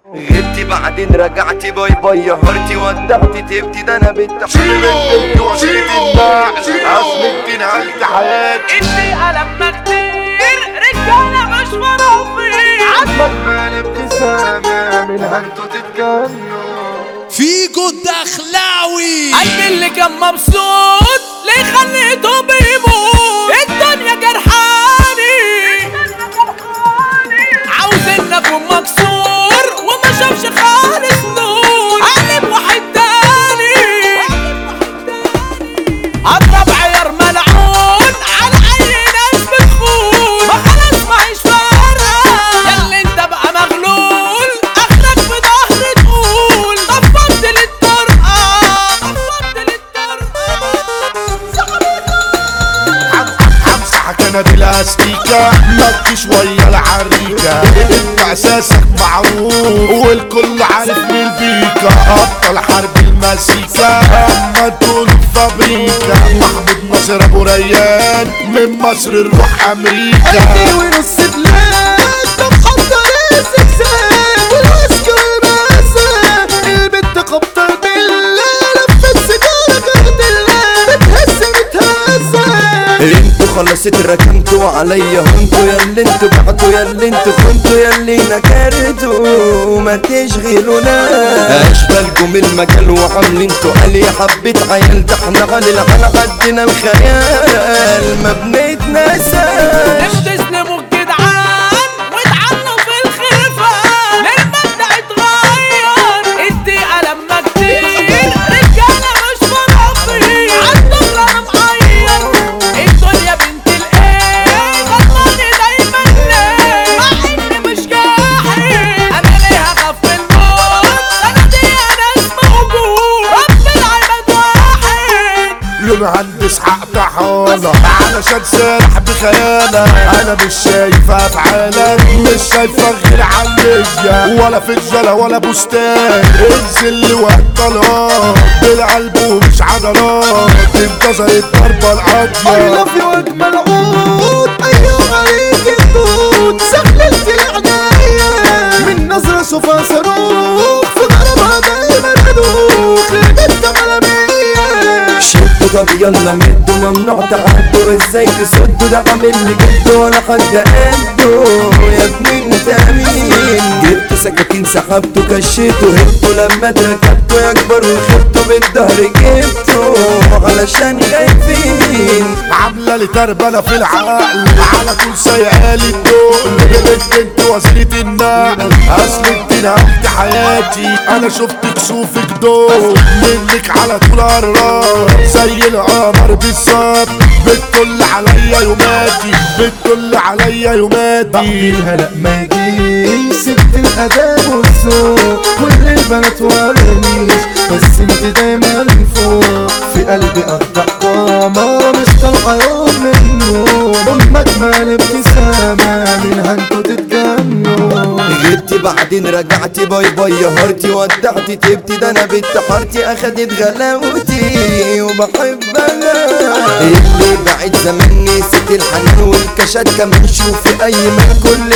غبتي بعدين رجعتي باي باي هرتي ودعتي تبتي ده انا بنت شيلوا وشيلوا النعل اصل انت نهلت حياتي اللي قلبنا كتير رجالة مش فرافير مجمل ابتسامة من هنتو تتجنوا فيجو الدخلاوي قلبي اللي كان مبسوط ليه خليته بيموت الدنيا جرحاني عاوز ان اكون مكسور وما شافش خالص نور قلب واحد تاني اضرب عيار ملعون على اي ناس بتخون ما خلاص معيش فارقه ياللي انت بقى مغلول اخرك في ظهري تقول طفلت للطرقه طفلت للطرقه امسحك انا بالاستيكة نط شوية العريكة انت اساسك معروف والكل عارف مين بيكا ابطال حرب المزيكا اما دول فابريكا محمود ناصر ابو ريان من مصر نروح امريكا ونص بلاد طب حضر الزجزاج والعسكر المأساة البنت خبطة بالله لفت سيجارة جهد الله بتهز بتهزة انتوا خلصت ركنتوا عليا هنتوا يا اللي انتوا بعتوا يا اللي انتوا كنتوا يا اللي نكرتوا ما تشغلونا اشبالكم المجال وعاملين تقال يا حبة عيال ده احنا غالي على قدنا الخيال ما بنتنسى بتسلموا الجدعان واتعنوا في الخلفة للمبدأ اتغير الدقيقة لما كتير رجالة مش فرافير عالدغري انا مغير الدنيا بنت الايه غلطاني دايما ليه مع اني مش جاحد انا ليه اخاف من الموت انا دي ناس موجود رب العباد واحد لون هندس حق طحالة علشان سارح بخيالك انا مش شايف افعالك مش شايفك غير عليا ولا فجلة ولا بستان انزل وقت طلقات بالقلب ومش عضلات انتظر الضربة I القاضية love you أجمل عود أيوة عليك الدود سخلت العناية من نظرة شوفها صاروخ في ضربها دايما بدوخ للبنت غلبية شدوا طب يلا مدوا ممنوع تعدوا ازاي تسدوا ده عامل لي جدوا ولا حد قدوا يا ابني انت مين جبتوا سكاكين سحبتوا كشيتوا هبتوا لما اتركبتوا يا كبر وخبتوا بالظهر جبتوا علشان خايفين عاملة لي تربلة في العقل على طول سايقالي الدول بنت انت وزيرة النقل اصل انت نهبت حياتي انا شفت كسوفك دول منك على طول قرار زي القمر بالظبط بتطل عليا يوماتي بتطل عليا يوماتي الهلا ما يجيش ست الاداب والذوق كل البنات ورنيش بس انت دايما فوق في قلبي اخدع قمر مش طالعه يوم من النوم امك مال ابتسامه منها انتوا تتجنوا جبتي بعدين رجعتي باي باي هرتي ودعتي تبتي ده انا بنت حارتي اخدت غلاوتي وبحبها اللي بعد زمان نسيت الحنان والكشات كمان شوفي اي من كل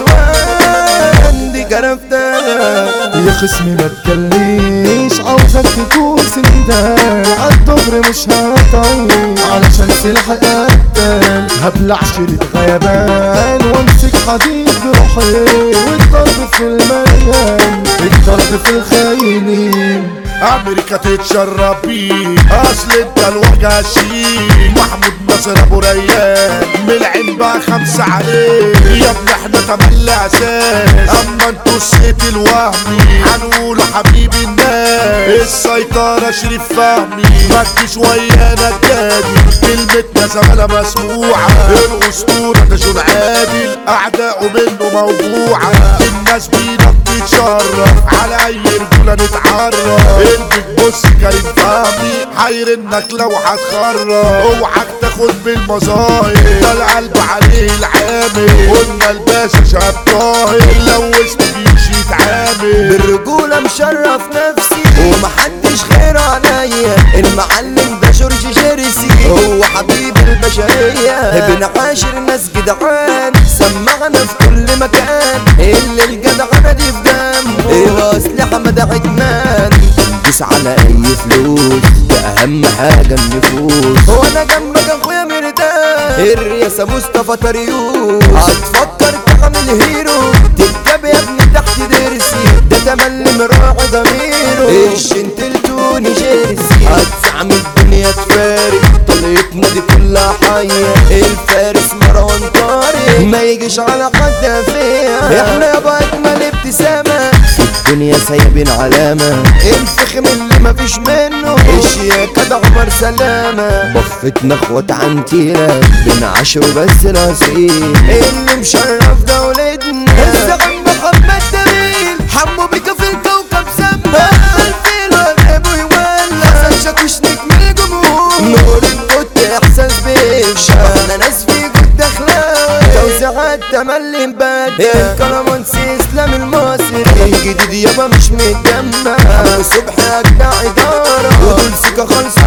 النسوان دي جرفتها يا خصمي ما تكليش عاوزك تكون سندال عالدغري مش هطول علشان سلاح قتال هبلع شريط غيبان وامسك حديد بروحي والضرب في المليان الضرب في الخاينين امريكا تتشرب بيه اصل انت الوجه شيك محمود ناصر ابو ريان من العين بقى خمسة عليه يا ابني احنا تملي اساس اما انتوا الصيت الوهمي هنقول حبيب الناس السيطرة شريف فهمي مد شوية نجادي كلمتنا زمالة مسموعة الاسطورة ده جون عادل اعداؤه منه موضوعة الناس بينا بتتشرف على اي رجولة نتعرف البيت بص كريم فهمي حيرنك لو هتخرب اوعك تاخد بالمظاهر ده القلب عليه العامل قلنا الباشا شاب طاهر لو وسط بيمشي يتعامل بالرجولة مشرف نفسي ومحدش غير عليا المعلم ده جورج جيرسي هو حبيب البشرية ابن عاشر ناس جدعان سمعنا في كل مكان اللي الجدعنة دي في دم دايس على اي فلوس ده اهم حاجة النفوس هو انا جنبك اخويا مرتاح الرئاسة مصطفى طريوس هتفكر تعمل هيرو تتجاب يا ابني تحت درسي ده تملي مراعي ضميره ايش انت التوني جيرسي هتزعم الدنيا تفارق طليتنا دي كلها حية الفارس مروان طارق ما يجيش على حد فيها احنا يابا اجمل ابتسامة في الدنيا سايبين علامة الفخم اللي مفيش منه الشياكة ده عمر سلامة بفتنا اخوات عنتيلة بنعشر بس الأصيل اللي مشرف دولتنا الزعيم محمد جميل حمو بيك في الكوكب سما الفيل والابو يولع حسن شاكوش نجم الجمهور نور الكت احساس بيك احنا ناس في جد اخلاق توزيعات تملي مبدع الكلامونسي اسلام المصري الجديد يابا مش متجمع ابو صبحي اجدع اداره ودول سكه خالصه